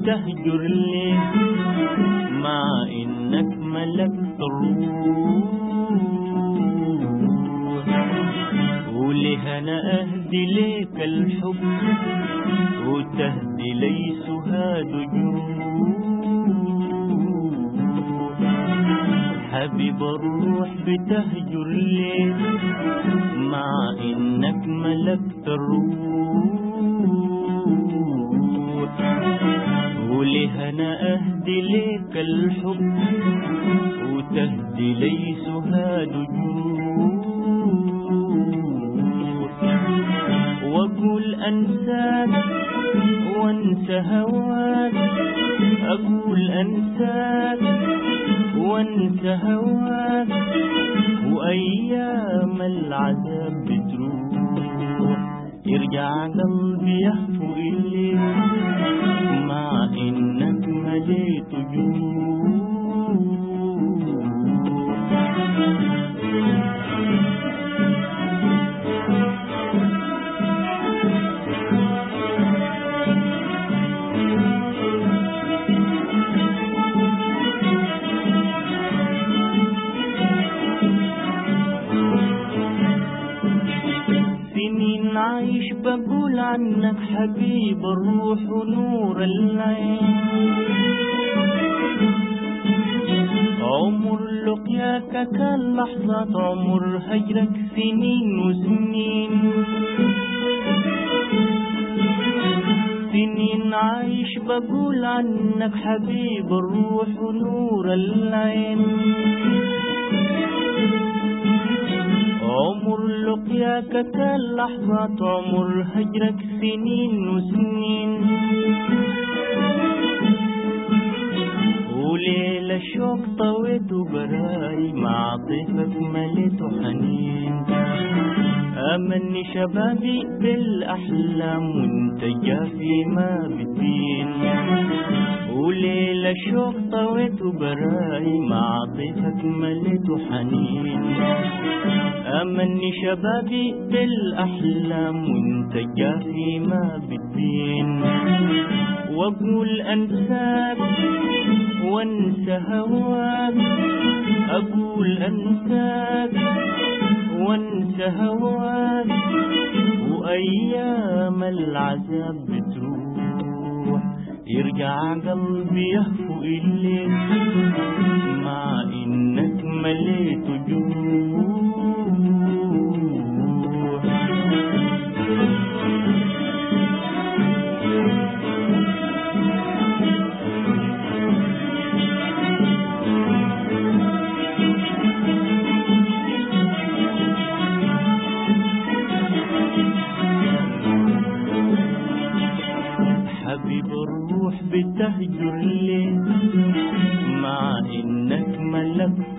بتهجر ليه مع انك ملكت الروح وليه انا اهدي ليك الحب وتهدي لي سهاد جروح حبيب الروح بتهجر ليه مع انك ملكت الروح وليه انا اهدي ليك الحب وتهدي لي سهاد جروح واقول انساك وانسى هواك اقول انساك وانسى هواك وايام العذاب بتروح يرجع قلبي يهفو اليك مع انك مليت جروح سنين عايش بقول عنك حبيب الروح ونور العين عمر لقياك كان لحظة عمر هجرك سنين وسنين سنين عايش بقول عنك حبيب الروح ونور العين عمر لقياك كان لحظة عمر هجرك سنين وسنين وليلة شوق طويت براي مع طيفك مليت حنين أمني شبابي بالأحلام وانت جافي ما بدين وليلة شوق طويت براي مع طيفك مليت حنين أمني شبابي بالأحلام وانت جافي ما بدين واقول انساك وانسى هواك اقول انساك وانسى هواك وايام العذاب بتروح يرجع قلبي يهفو اليك مع انك مليت جروح حبيب الروح بتهجر ليه مع انك ملكت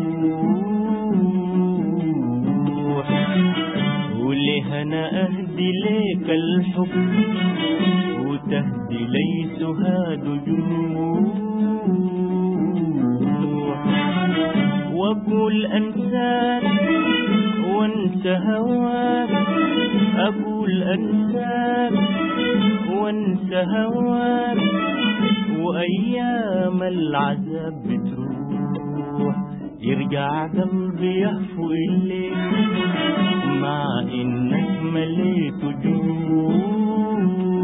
الروح وليه انا اهدي ليك الحب وتهدي لي سهاد جروح واقول انساك وانسى هواك اقول انساك وانسى هواك وايام العذاب بتروح يرجع قلبي يهفو اليك مع انك مليت جروح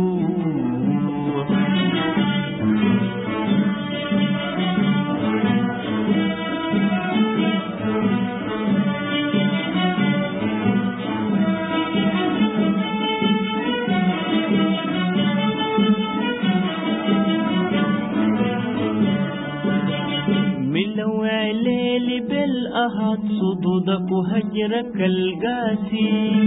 ملوع ليلي بالأهات صدودك وهجرك القاسي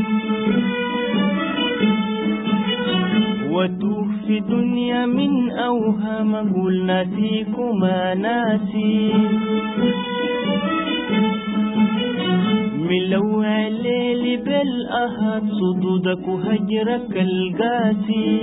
وتوه في دنيا من أوهام أقول ناسيك وما ناسي ملوع ليلي بالأهات صدودك وهجرك القاسي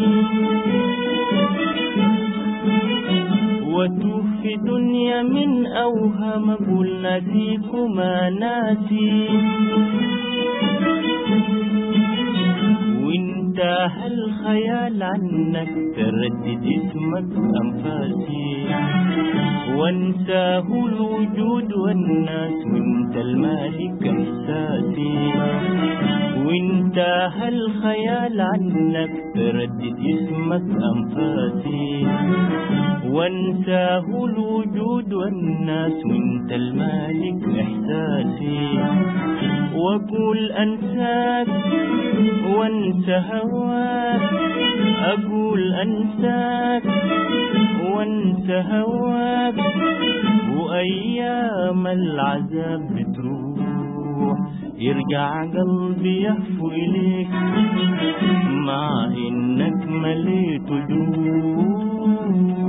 وتوه في دنيا من أوهام أقول ناسيك وما ناسي وانت وانتهى الخيال عنك تردد اسمك أنفاسي وانساه الوجود والناس وانت المالك إحساسي وانتهى الخيال عنك تردد اسمك أنفاسي وانساه الوجود والناس وانت المالك إحساسي وأقول أنساك وانسى هواك أقول أنساك وانسى هواك وأيام العذاب بتروح يرجع قلبي يهفو إليك مع إنك مليت جروح